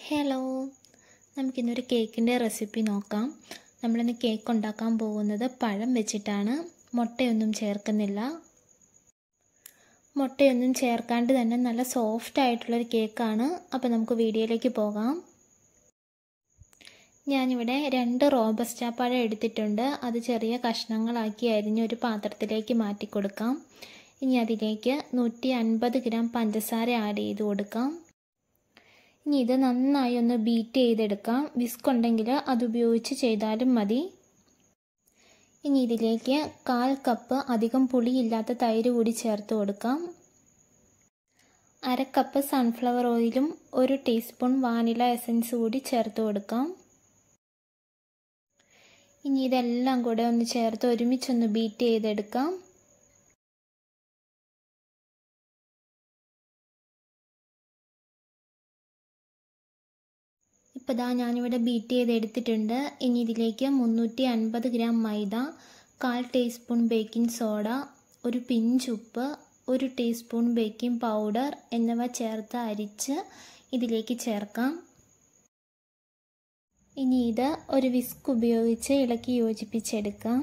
hello നമുക്കിന്നൊരു കേക്കിൻ്റെ recipe നോക്കാം നമ്മളിന്ന് കേക്ക് ഉണ്ടാക്കാൻ പോകുന്നത് പഴം വെച്ചിട്ടാണ് മുട്ടയൊന്നും ചേർക്കുന്നില്ല മുട്ടയൊന്നും ചേർക്കാണ്ട് തന്നെ നല്ല സോഫ്റ്റ് ആയിട്ടുള്ളൊരു കേക്കാണ് അപ്പോൾ നമുക്ക് വീഡിയോയിലേക്ക് പോകാം ഞാനിവിടെ രണ്ട് റോബസ്റ്റ പഴം എടുത്തിട്ടുണ്ട് അത് ചെറിയ കഷ്ണങ്ങളാക്കി അരിഞ്ഞ് ഒരു പാത്രത്തിലേക്ക് മാറ്റി കൊടുക്കാം ഇനി അതിലേക്ക് നൂറ്റി അൻപത് ഗ്രാം പഞ്ചസാര ആഡ് ചെയ്ത് കൊടുക്കാം ഇനി ഇത് നന്നായി ഒന്ന് ബീറ്റ് ചെയ്തെടുക്കാം വിസ്ക് ഉണ്ടെങ്കിൽ അതുപയോഗിച്ച് ചെയ്താലും മതി ഇനി ഇതിലേക്ക് കാൽ കപ്പ് അധികം പുളിയില്ലാത്ത തൈര് കൂടി ചേർത്ത് കൊടുക്കാം അര കപ്പ് സൺഫ്ലവർ ഓയിലും ഒരു ടീസ്പൂൺ വാനില എസൻസ് കൂടി ചേർത്ത് കൊടുക്കാം ഇനി ഇതെല്ലാം കൂടെ ഒന്ന് ചേർത്ത് ഒരുമിച്ചൊന്ന് ബീറ്റ് ചെയ്തെടുക്കാം ഇപ്പോൾ ഇതാ ഞാനിവിടെ ബീറ്റ് ചെയ്ത് എടുത്തിട്ടുണ്ട് ഇനി ഇതിലേക്ക് മുന്നൂറ്റി അൻപത് ഗ്രാം മൈദ കാൽ ടീസ്പൂൺ ബേക്കിംഗ് സോഡ ഒരു പിഞ്ച് ഉപ്പ് ഒരു ടീസ്പൂൺ ബേക്കിംഗ് പൗഡർ എന്നിവ ചേർത്ത് അരിച്ച് ഇതിലേക്ക് ചേർക്കാം ഇനി ഇത് ഒരു വിസ്ക് ഉപയോഗിച്ച് ഇളക്കി യോജിപ്പിച്ചെടുക്കാം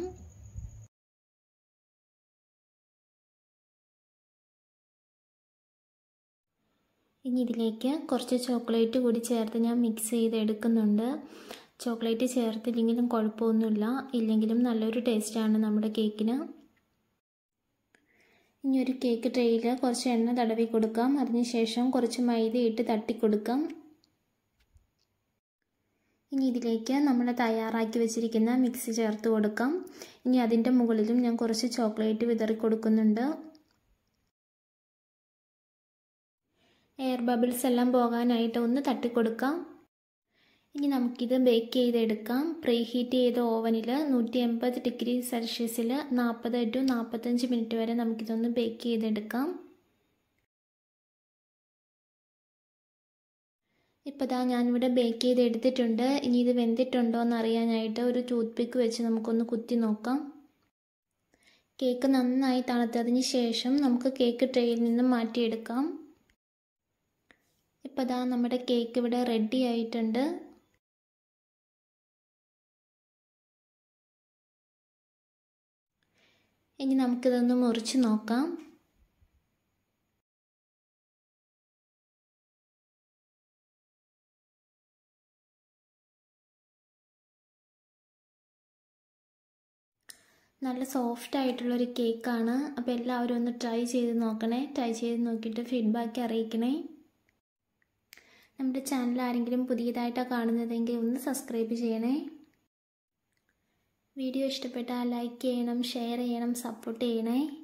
ഇനി ഇതിലേക്ക് കുറച്ച് ചോക്ലേറ്റ് കൂടി ചേർത്ത് ഞാൻ മിക്സ് ചെയ്ത് എടുക്കുന്നുണ്ട് ചോക്ലേറ്റ് ചേർത്തില്ലെങ്കിലും കുഴപ്പമൊന്നുമില്ല ഇല്ലെങ്കിലും നല്ലൊരു ടേസ്റ്റാണ് നമ്മുടെ കേക്കിന് ഇനി ഒരു കേക്ക് ട്രേയിൽ കുറച്ച് എണ്ണ തടവി കൊടുക്കാം അതിനുശേഷം കുറച്ച് മൈദ ഇട്ട് തട്ടി കൊടുക്കാം ഇനി ഇതിലേക്ക് നമ്മൾ തയ്യാറാക്കി വെച്ചിരിക്കുന്ന മിക്സ് ചേർത്ത് കൊടുക്കാം ഇനി അതിൻ്റെ മുകളിലും ഞാൻ കുറച്ച് ചോക്ലേറ്റ് വിതറി കൊടുക്കുന്നുണ്ട് എയർ ബബിൾസ് എല്ലാം പോകാനായിട്ട് ഒന്ന് തട്ടിക്കൊടുക്കാം ഇനി നമുക്കിത് ബേക്ക് ചെയ്തെടുക്കാം പ്രീ ഹീറ്റ് ചെയ്ത ഓവനിൽ നൂറ്റി എൺപത് ഡിഗ്രി സെൽഷ്യസിൽ നാൽപ്പത് ടു നാൽപ്പത്തഞ്ച് മിനിറ്റ് വരെ നമുക്കിതൊന്ന് ബേക്ക് ചെയ്തെടുക്കാം ഇപ്പോൾ ഇതാ ഞാനിവിടെ ബേക്ക് ചെയ്ത് എടുത്തിട്ടുണ്ട് ഇനി ഇത് വെന്തിട്ടുണ്ടോ എന്ന് അറിയാനായിട്ട് ഒരു ടൂത്ത് പിക്ക് വെച്ച് നമുക്കൊന്ന് കുത്തി നോക്കാം കേക്ക് നന്നായി തണുത്തതിന് ശേഷം നമുക്ക് കേക്ക് ട്രേയിൽ നിന്ന് മാറ്റിയെടുക്കാം ഇപ്പോൾ ഇതാ നമ്മുടെ കേക്ക് ഇവിടെ റെഡി ആയിട്ടുണ്ട് ഇനി നമുക്കിതൊന്ന് മുറിച്ച് നോക്കാം നല്ല സോഫ്റ്റ് ആയിട്ടുള്ളൊരു കേക്കാണ് അപ്പോൾ എല്ലാവരും ഒന്ന് ട്രൈ ചെയ്ത് നോക്കണേ ട്രൈ ചെയ്ത് നോക്കിയിട്ട് ഫീഡ്ബാക്ക് അറിയിക്കണേ നമ്മുടെ ചാനൽ ആരെങ്കിലും പുതിയതായിട്ടാണ് കാണുന്നതെങ്കിൽ ഒന്ന് സബ്സ്ക്രൈബ് ചെയ്യണേ വീഡിയോ ഇഷ്ടപ്പെട്ടാൽ ലൈക്ക് ചെയ്യണം ഷെയർ ചെയ്യണം സപ്പോർട്ട് ചെയ്യണേ